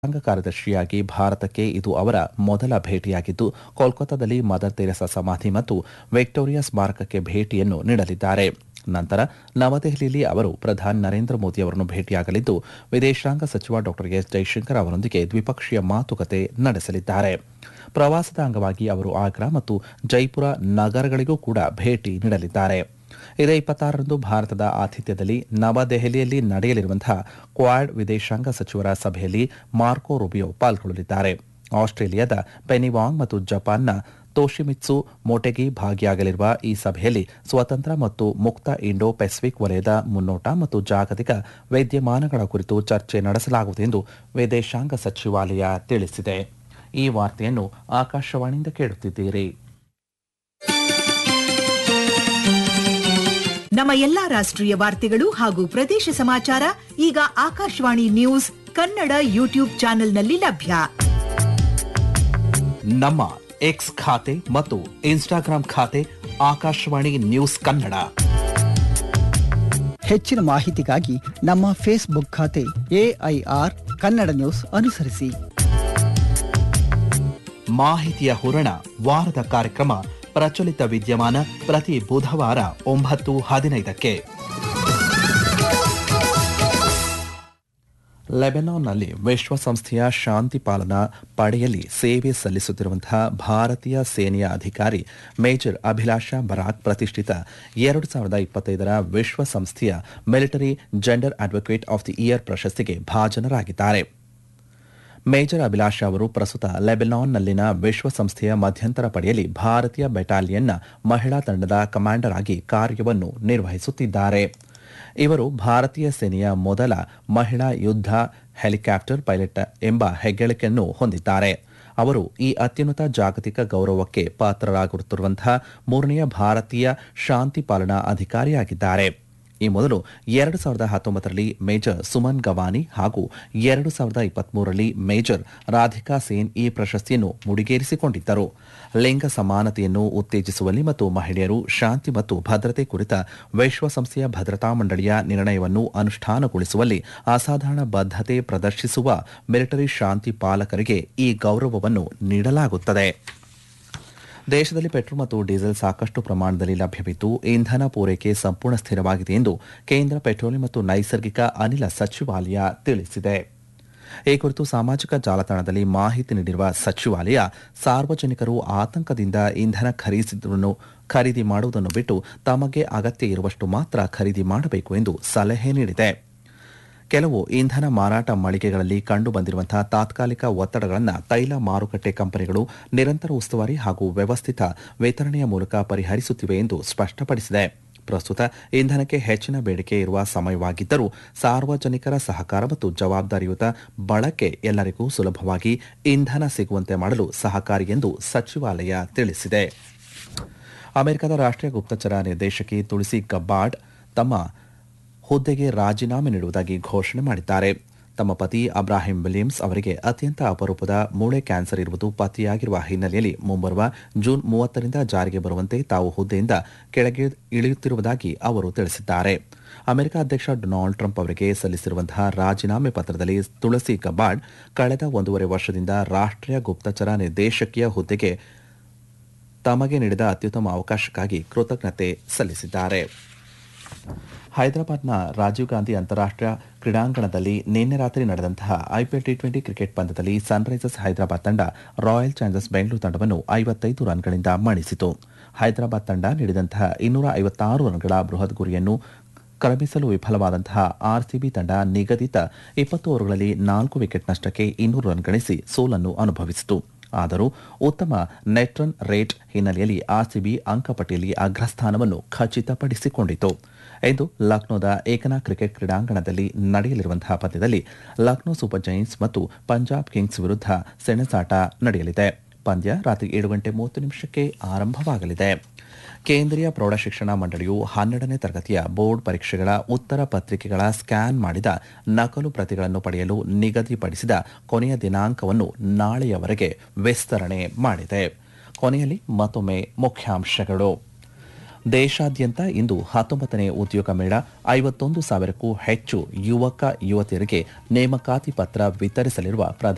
ವಿದೇಶಾಂಗ ಕಾರ್ಯದರ್ಶಿಯಾಗಿ ಭಾರತಕ್ಕೆ ಇದು ಅವರ ಮೊದಲ ಭೇಟಿಯಾಗಿದ್ದು ಕೋಲ್ಕತ್ತಾದಲ್ಲಿ ಮದರ್ ತೆರೆಸಾ ಸಮಾಧಿ ಮತ್ತು ವಿಕ್ಟೋರಿಯಾ ಸ್ಮಾರಕಕ್ಕೆ ಭೇಟಿಯನ್ನು ನೀಡಲಿದ್ದಾರೆ ನಂತರ ನವದೆಹಲಿಯಲ್ಲಿ ಅವರು ಪ್ರಧಾನಿ ನರೇಂದ್ರ ಮೋದಿ ಅವರನ್ನು ಭೇಟಿಯಾಗಲಿದ್ದು ವಿದೇಶಾಂಗ ಸಚಿವ ಡಾ ಎಸ್ ಜೈಶಂಕರ್ ಅವರೊಂದಿಗೆ ದ್ವಿಪಕ್ಷೀಯ ಮಾತುಕತೆ ನಡೆಸಲಿದ್ದಾರೆ ಪ್ರವಾಸದ ಅಂಗವಾಗಿ ಅವರು ಆಗ್ರಾ ಮತ್ತು ಜೈಪುರ ನಗರಗಳಿಗೂ ಕೂಡ ಭೇಟಿ ನೀಡಲಿದ್ದಾರೆ ಇದೇ ಇಪ್ಪತ್ತಾರರಂದು ಭಾರತದ ಆತಿಥ್ಯದಲ್ಲಿ ನವದೆಹಲಿಯಲ್ಲಿ ನಡೆಯಲಿರುವಂತಹ ಕ್ವಾಡ್ ವಿದೇಶಾಂಗ ಸಚಿವರ ಸಭೆಯಲ್ಲಿ ಮಾರ್ಕೊ ರುಬಿಯೋ ಪಾಲ್ಗೊಳ್ಳಲಿದ್ದಾರೆ ಆಸ್ಟ್ರೇಲಿಯಾದ ಪೆನಿವಾಂಗ್ ಮತ್ತು ಜಪಾನ್ನ ತೋಶಿಮಿತ್ಸು ಮೋಟೆಗಿ ಭಾಗಿಯಾಗಲಿರುವ ಈ ಸಭೆಯಲ್ಲಿ ಸ್ವತಂತ್ರ ಮತ್ತು ಮುಕ್ತ ಇಂಡೋ ಪೆಸಿಫಿಕ್ ವಲಯದ ಮುನ್ನೋಟ ಮತ್ತು ಜಾಗತಿಕ ವಿದ್ಯಮಾನಗಳ ಕುರಿತು ಚರ್ಚೆ ನಡೆಸಲಾಗುವುದು ಎಂದು ವಿದೇಶಾಂಗ ಸಚಿವಾಲಯ ತಿಳಿಸಿದೆ ಈ ವಾರ್ತೆಯನ್ನು ಆಕಾಶವಾಣಿಯಿಂದ ಕೇಳುತ್ತಿದ್ದೀರಿ ನಮ್ಮ ಎಲ್ಲಾ ರಾಷ್ಟ್ರೀಯ ವಾರ್ತೆಗಳು ಹಾಗೂ ಪ್ರದೇಶ ಸಮಾಚಾರ ಈಗ ಆಕಾಶವಾಣಿ ನ್ಯೂಸ್ ಕನ್ನಡ ಯೂಟ್ಯೂಬ್ ಚಾನೆಲ್ನಲ್ಲಿ ಲಭ್ಯ ನಮ್ಮ ಎಕ್ಸ್ ಖಾತೆ ಮತ್ತು ಇನ್ಸ್ಟಾಗ್ರಾಂ ಖಾತೆ ಆಕಾಶವಾಣಿ ನ್ಯೂಸ್ ಕನ್ನಡ ಹೆಚ್ಚಿನ ಮಾಹಿತಿಗಾಗಿ ನಮ್ಮ ಫೇಸ್ಬುಕ್ ಖಾತೆ ಎಐಆರ್ ಕನ್ನಡ ನ್ಯೂಸ್ ಅನುಸರಿಸಿ ಮಾಹಿತಿಯ ಹೂರಣ ವಾರದ ಕಾರ್ಯಕ್ರಮ ಪ್ರಚಲಿತ ವಿದ್ಯಮಾನ ಪ್ರತಿ ಬುಧವಾರ ಒಂಬತ್ತು ಹದಿನೈದಕ್ಕೆ ಲೆಬನಾನ್ನಲ್ಲಿ ವಿಶ್ವಸಂಸ್ಥೆಯ ಶಾಂತಿ ಪಾಲನಾ ಪಡೆಯಲ್ಲಿ ಸೇವೆ ಸಲ್ಲಿಸುತ್ತಿರುವಂತಹ ಭಾರತೀಯ ಸೇನೆಯ ಅಧಿಕಾರಿ ಮೇಜರ್ ಅಭಿಲಾಷಾ ಬರಾಕ್ ಪ್ರತಿಷ್ಠಿತ ಎರಡು ಸಾವಿರದ ಇಪ್ಪತ್ತೈದರ ವಿಶ್ವಸಂಸ್ಥೆಯ military gender advocate of the year ಪ್ರಶಸ್ತಿಗೆ ಭಾಜನರಾಗಿದ್ದಾರೆ ಮೇಜರ್ ಅಭಿಲಾಷಾ ಅವರು ಪ್ರಸ್ತುತ ಲೆಬನಾನ್ನಲ್ಲಿನ ವಿಶ್ವಸಂಸ್ಥೆಯ ಮಧ್ಯಂತರ ಪಡೆಯಲ್ಲಿ ಭಾರತೀಯ ಬೆಟಾಲಿಯನ್ನ ಮಹಿಳಾ ತಂಡದ ಕಮಾಂಡರ್ ಆಗಿ ಕಾರ್ಯವನ್ನು ನಿರ್ವಹಿಸುತ್ತಿದ್ದಾರೆ ಇವರು ಭಾರತೀಯ ಸೇನೆಯ ಮೊದಲ ಮಹಿಳಾ ಯುದ್ಧ ಹೆಲಿಕಾಪ್ಟರ್ ಪೈಲಟ್ ಎಂಬ ಹೆಗ್ಗಳಿಕೆಯನ್ನು ಹೊಂದಿದ್ದಾರೆ ಅವರು ಈ ಅತ್ಯುನ್ನತ ಜಾಗತಿಕ ಗೌರವಕ್ಕೆ ಪಾತ್ರರಾಗುತ್ತಿರುವಂತಹ ಮೂರನೆಯ ಭಾರತೀಯ ಶಾಂತಿ ಪಾಲನಾ ಅಧಿಕಾರಿಯಾಗಿದ್ದಾರೆ ಈ ಮೊದಲು ಎರಡು ಸಾವಿರದ ಹತ್ತೊಂಬತ್ತರಲ್ಲಿ ಮೇಜರ್ ಸುಮನ್ ಗವಾನಿ ಹಾಗೂ ಎರಡು ಸಾವಿರದ ಇಪ್ಪತ್ಮೂರರಲ್ಲಿ ಮೇಜರ್ ರಾಧಿಕಾ ಸೇನ್ ಈ ಪ್ರಶಸ್ತಿಯನ್ನು ಮುಡಿಗೇರಿಸಿಕೊಂಡಿದ್ದರು ಲಿಂಗ ಸಮಾನತೆಯನ್ನು ಉತ್ತೇಜಿಸುವಲ್ಲಿ ಮತ್ತು ಮಹಿಳೆಯರು ಶಾಂತಿ ಮತ್ತು ಭದ್ರತೆ ಕುರಿತ ವಿಶ್ವಸಂಸ್ಥೆಯ ಭದ್ರತಾ ಮಂಡಳಿಯ ನಿರ್ಣಯವನ್ನು ಅನುಷ್ಠಾನಗೊಳಿಸುವಲ್ಲಿ ಅಸಾಧಾರಣ ಬದ್ಧತೆ ಪ್ರದರ್ಶಿಸುವ ಮಿಲಿಟರಿ ಶಾಂತಿ ಪಾಲಕರಿಗೆ ಈ ಗೌರವವನ್ನು ನೀಡಲಾಗುತ್ತದೆ ದೇಶದಲ್ಲಿ ಪೆಟ್ರೋಲ್ ಮತ್ತು ಡೀಸೆಲ್ ಸಾಕಷ್ಟು ಪ್ರಮಾಣದಲ್ಲಿ ಲಭ್ಯವಿದ್ದು ಇಂಧನ ಪೂರೈಕೆ ಸಂಪೂರ್ಣ ಸ್ಥಿರವಾಗಿದೆ ಎಂದು ಕೇಂದ್ರ ಪೆಟ್ರೋಲಿಯಂ ಮತ್ತು ನೈಸರ್ಗಿಕ ಅನಿಲ ಸಚಿವಾಲಯ ತಿಳಿಸಿದೆ ಈ ಕುರಿತು ಸಾಮಾಜಿಕ ಜಾಲತಾಣದಲ್ಲಿ ಮಾಹಿತಿ ನೀಡಿರುವ ಸಚಿವಾಲಯ ಸಾರ್ವಜನಿಕರು ಆತಂಕದಿಂದ ಇಂಧನ ಖರೀದಿಸುವುದನ್ನು ಖರೀದಿ ಮಾಡುವುದನ್ನು ಬಿಟ್ಟು ತಮಗೆ ಅಗತ್ಯ ಇರುವಷ್ಟು ಮಾತ್ರ ಖರೀದಿ ಮಾಡಬೇಕು ಎಂದು ಸಲಹೆ ನೀಡಿದೆ ಕೆಲವು ಇಂಧನ ಮಾರಾಟ ಮಳಿಗೆಗಳಲ್ಲಿ ಕಂಡುಬಂದಿರುವಂತಹ ತಾತ್ಕಾಲಿಕ ಒತ್ತಡಗಳನ್ನು ತೈಲ ಮಾರುಕಟ್ಟೆ ಕಂಪನಿಗಳು ನಿರಂತರ ಉಸ್ತುವಾರಿ ಹಾಗೂ ವ್ಯವಸ್ಥಿತ ವಿತರಣೆಯ ಮೂಲಕ ಪರಿಹರಿಸುತ್ತಿವೆ ಎಂದು ಸ್ಪಷ್ಟಪಡಿಸಿದೆ ಪ್ರಸ್ತುತ ಇಂಧನಕ್ಕೆ ಹೆಚ್ಚಿನ ಬೇಡಿಕೆ ಇರುವ ಸಮಯವಾಗಿದ್ದರೂ ಸಾರ್ವಜನಿಕರ ಸಹಕಾರ ಮತ್ತು ಜವಾಬ್ದಾರಿಯುತ ಬಳಕೆ ಎಲ್ಲರಿಗೂ ಸುಲಭವಾಗಿ ಇಂಧನ ಸಿಗುವಂತೆ ಮಾಡಲು ಸಹಕಾರಿ ಎಂದು ಸಚಿವಾಲಯ ತಿಳಿಸಿದೆ ಅಮೆರಿಕದ ರಾಷ್ಟ್ರೀಯ ಗುಪ್ತಚರ ನಿರ್ದೇಶಕಿ ತುಳಸಿ ಗಬ್ಬಾರ್ಡ್ ತಮ್ಮ ಹುದ್ದೆಗೆ ರಾಜೀನಾಮೆ ನೀಡುವುದಾಗಿ ಘೋಷಣೆ ಮಾಡಿದ್ದಾರೆ ತಮ್ಮ ಪತಿ ಅಬ್ರಾಹಿಂ ವಿಲಿಯಮ್ಸ್ ಅವರಿಗೆ ಅತ್ಯಂತ ಅಪರೂಪದ ಮೂಳೆ ಕ್ಯಾನ್ಸರ್ ಇರುವುದು ಪತ್ತೆಯಾಗಿರುವ ಹಿನ್ನೆಲೆಯಲ್ಲಿ ಮುಂಬರುವ ಜೂನ್ ಮೂವತ್ತರಿಂದ ಜಾರಿಗೆ ಬರುವಂತೆ ತಾವು ಹುದ್ದೆಯಿಂದ ಕೆಳಗೆ ಇಳಿಯುತ್ತಿರುವುದಾಗಿ ಅವರು ತಿಳಿಸಿದ್ದಾರೆ ಅಮೆರಿಕ ಅಧ್ಯಕ್ಷ ಡೊನಾಲ್ಡ್ ಟ್ರಂಪ್ ಅವರಿಗೆ ಸಲ್ಲಿಸಿರುವಂತಹ ರಾಜೀನಾಮೆ ಪತ್ರದಲ್ಲಿ ತುಳಸಿ ಗಬ್ಬಾರ್ಡ್ ಕಳೆದ ಒಂದೂವರೆ ವರ್ಷದಿಂದ ರಾಷ್ಟ್ರೀಯ ಗುಪ್ತಚರ ನಿರ್ದೇಶಕಿಯ ಹುದ್ದೆಗೆ ತಮಗೆ ನೀಡಿದ ಅತ್ಯುತ್ತಮ ಅವಕಾಶಕ್ಕಾಗಿ ಕೃತಜ್ಞತೆ ಸಲ್ಲಿಸಿದ್ದಾರೆ ಹೈದರಾಬಾದ್ನ ರಾಜೀವ್ ಗಾಂಧಿ ಅಂತಾರಾಷ್ಟೀಯ ಕ್ರೀಡಾಂಗಣದಲ್ಲಿ ನಿನ್ನೆ ರಾತ್ರಿ ನಡೆದಂತಹ ಐಪಿಎಲ್ ಟಿ ಟ್ವೆಂಟಿ ಕ್ರಿಕೆಟ್ ಪಂದ್ಯದಲ್ಲಿ ಸನ್ರೈಸರ್ಸ್ ಹೈದರಾಬಾದ್ ತಂಡ ರಾಯಲ್ ಚಾಲೆಂಜರ್ಸ್ ಬೆಂಗಳೂರು ತಂಡವನ್ನು ಐವತ್ತೈದು ರನ್ಗಳಿಂದ ಮಣಿಸಿತು ಹೈದರಾಬಾದ್ ತಂಡ ನೀಡಿದಂತಹ ಇನ್ನೂರ ಐವತ್ತಾರು ರನ್ಗಳ ಬೃಹತ್ ಗುರಿಯನ್ನು ಕ್ರಮಿಸಲು ವಿಫಲವಾದಂತಹ ಆರ್ಸಿಬಿ ತಂಡ ನಿಗದಿತ ಇಪ್ಪತ್ತು ಓವರ್ಗಳಲ್ಲಿ ನಾಲ್ಕು ವಿಕೆಟ್ ನಷ್ಟಕ್ಕೆ ಇನ್ನೂರು ರನ್ ಗಳಿಸಿ ಸೋಲನ್ನು ಅನುಭವಿಸಿತು ಆದರೂ ಉತ್ತಮ ನೆಟ್ ರನ್ ರೇಟ್ ಹಿನ್ನೆಲೆಯಲ್ಲಿ ಆರ್ಸಿಬಿ ಅಂಕಪಟ್ಟಿಯಲ್ಲಿ ಅಗ್ರಸ್ಥಾನವನ್ನು ಖಚಿತಪಡಿಸಿಕೊಂಡಿತು ಎಂದು ಲಕ್ನೋದ ಏಕನಾ ಕ್ರಿಕೆಟ್ ಕ್ರೀಡಾಂಗಣದಲ್ಲಿ ನಡೆಯಲಿರುವಂತಹ ಪಂದ್ಯದಲ್ಲಿ ಲಕ್ನೋ ಸೂಪರ್ ಜೈನ್ಸ್ ಮತ್ತು ಪಂಜಾಬ್ ಕಿಂಗ್ಸ್ ವಿರುದ್ಧ ಸೆಣಸಾಟ ನಡೆಯಲಿದೆ ಪಂದ್ಯ ರಾತ್ರಿ ಏಳು ಗಂಟೆ ಮೂವತ್ತು ನಿಮಿಷಕ್ಕೆ ಆರಂಭವಾಗಲಿದೆ ಕೇಂದ್ರೀಯ ಪ್ರೌಢಶಿಕ್ಷಣ ಮಂಡಳಿಯು ಹನ್ನೆರಡನೇ ತರಗತಿಯ ಬೋರ್ಡ್ ಪರೀಕ್ಷೆಗಳ ಉತ್ತರ ಪತ್ರಿಕೆಗಳ ಸ್ಕ್ಯಾನ್ ಮಾಡಿದ ನಕಲು ಪ್ರತಿಗಳನ್ನು ಪಡೆಯಲು ನಿಗದಿಪಡಿಸಿದ ಕೊನೆಯ ದಿನಾಂಕವನ್ನು ನಾಳೆಯವರೆಗೆ ವಿಸ್ತರಣೆ ಮಾಡಿದೆ ಕೊನೆಯಲ್ಲಿ ಮತ್ತೊಮ್ಮೆ ಮುಖ್ಯಾಂಶಗಳು ದೇಶಾದ್ಯಂತ ಇಂದು ಹತ್ತೊಂಬತ್ತನೇ ಉದ್ಯೋಗ ಮೇಳ ಐವತ್ತೊಂದು ಸಾವಿರಕ್ಕೂ ಹೆಚ್ಚು ಯುವಕ ಯುವತಿಯರಿಗೆ ನೇಮಕಾತಿ ಪತ್ರ ವಿತರಿಸಲಿರುವ ಪ್ರಧಾನಿ